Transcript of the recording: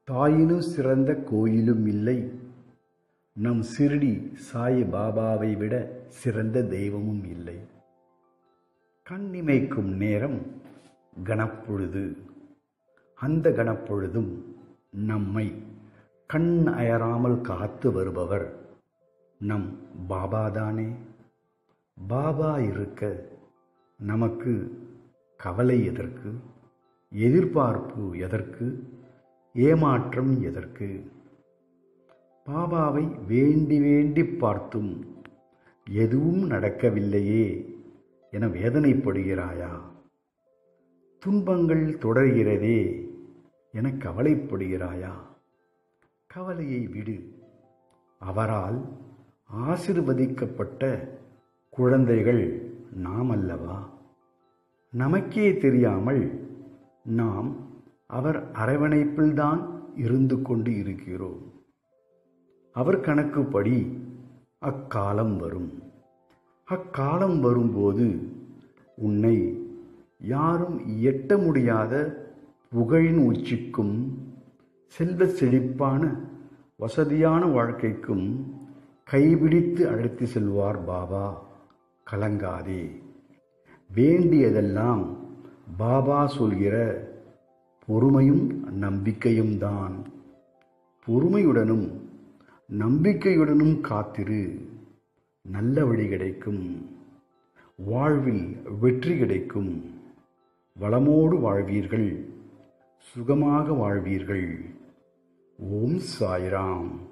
தாயினும் சிறந்த கோயிலும் இல்லை நம் சிறுடி சாய் பாபாவை விட சிறந்த தெய்வமும் இல்லை கண்ணிமைக்கும் நேரம் கணப்பொழுது அந்த கணப்பொழுதும் நம்மை கண் அயராமல் காத்து வருபவர் நம் பாபாதானே பாபா இருக்க நமக்கு கவலை எதற்கு எதிர்பார்ப்பு எதற்கு ஏமாற்றம் எதற்கு பாபாவை வேண்டி வேண்டி பார்த்தும் எதுவும் நடக்கவில்லையே என வேதனைப்படுகிறாயா துன்பங்கள் தொடர்கிறதே என கவலைப்படுகிறாயா கவலையை விடு அவரால் ஆசிர்வதிக்கப்பட்ட குழந்தைகள் நாம் அல்லவா நமக்கே தெரியாமல் நாம் அவர் அரவணைப்பில்தான் இருந்து கொண்டு இருக்கிறோம் அவர் கணக்குப்படி அக்காலம் வரும் அக்காலம் வரும்போது உன்னை யாரும் எட்ட முடியாத புகழின் உச்சிக்கும் செல்வ செழிப்பான வசதியான வாழ்க்கைக்கும் கைபிடித்து அழைத்து செல்வார் பாபா கலங்காதே வேண்டியதெல்லாம் பாபா சொல்கிற பொறுமையும் நம்பிக்கையும் தான் பொறுமையுடனும் நம்பிக்கையுடனும் காத்திரு நல்ல வழி கிடைக்கும் வாழ்வில் வெற்றி கிடைக்கும் வளமோடு வாழ்வீர்கள் சுகமாக வாழ்வீர்கள் ஓம் சாய்ராம்